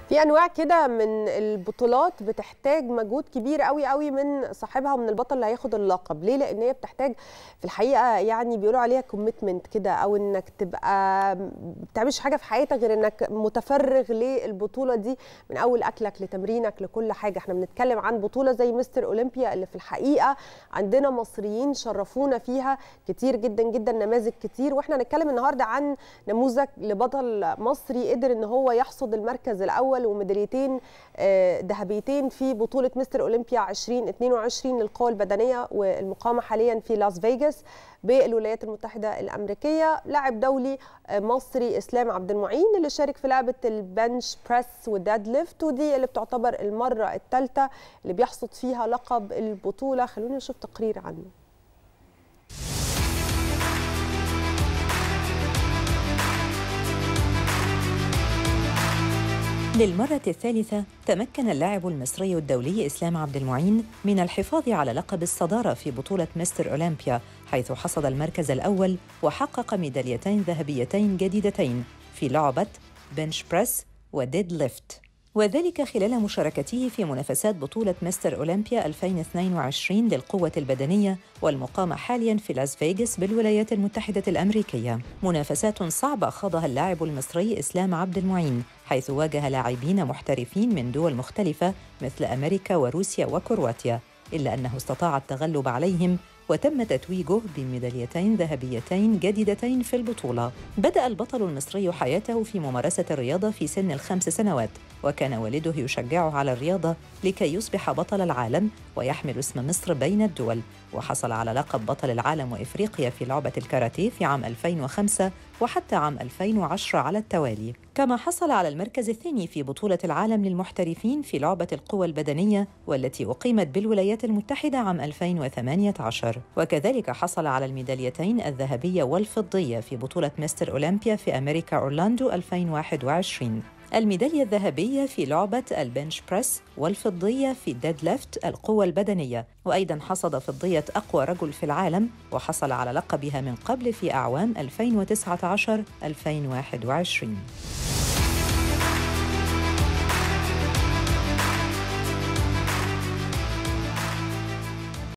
في انواع كده من البطولات بتحتاج مجهود كبير قوي قوي من صاحبها ومن البطل اللي هياخد اللقب ليه لان هي بتحتاج في الحقيقه يعني بيقولوا عليها كوميتمنت كده او انك تبقى ما بتعملش حاجه في حياتك غير انك متفرغ للبطوله دي من اول اكلك لتمرينك لكل حاجه احنا بنتكلم عن بطوله زي مستر اولمبيا اللي في الحقيقه عندنا مصريين شرفونا فيها كتير جدا جدا نماذج كتير واحنا هنتكلم النهارده عن نموذج لبطل مصري قدر ان هو يحصد المركز الاول وميداليتين ذهبيتين في بطوله مستر اولمبيا 2022 للقوى البدنيه والمقامه حاليا في لاس فيغاس بالولايات المتحده الامريكيه لاعب دولي مصري اسلام عبد المعين اللي شارك في لعبه البنش بريس والداد ليفت ودي اللي بتعتبر المره الثالثه اللي بيحصد فيها لقب البطوله خلونا نشوف تقرير عنه للمرة الثالثة تمكن اللاعب المصري الدولي إسلام عبد المعين من الحفاظ على لقب الصدارة في بطولة مستر أولمبيا حيث حصد المركز الأول وحقق ميداليتين ذهبيتين جديدتين في لعبة بنش بريس وديد ليفت وذلك خلال مشاركته في منافسات بطولة مستر أولمبيا 2022 للقوة البدنية والمقامة حالياً في لاس فيغاس بالولايات المتحدة الأمريكية منافسات صعبة خاضها اللاعب المصري إسلام عبد المعين حيث واجه لاعبين محترفين من دول مختلفة مثل أمريكا وروسيا وكرواتيا إلا أنه استطاع التغلب عليهم وتم تتويجه بميداليتين ذهبيتين جديدتين في البطولة. بدأ البطل المصري حياته في ممارسة الرياضة في سن الخمس سنوات، وكان والده يشجعه على الرياضة لكي يصبح بطل العالم ويحمل اسم مصر بين الدول، وحصل على لقب بطل العالم وإفريقيا في لعبة الكاراتيه في عام 2005 وحتى عام 2010 على التوالي. كما حصل على المركز الثاني في بطولة العالم للمحترفين في لعبة القوى البدنية والتي أقيمت بالولايات المتحدة عام 2018 وكذلك حصل على الميداليتين الذهبية والفضية في بطولة مستر أولمبيا في أمريكا أورلاندو 2021 الميدالية الذهبية في لعبة البنش بريس والفضية في الديد ليفت القوة البدنية وأيضا حصد فضية أقوى رجل في العالم وحصل على لقبها من قبل في أعوام 2019-2021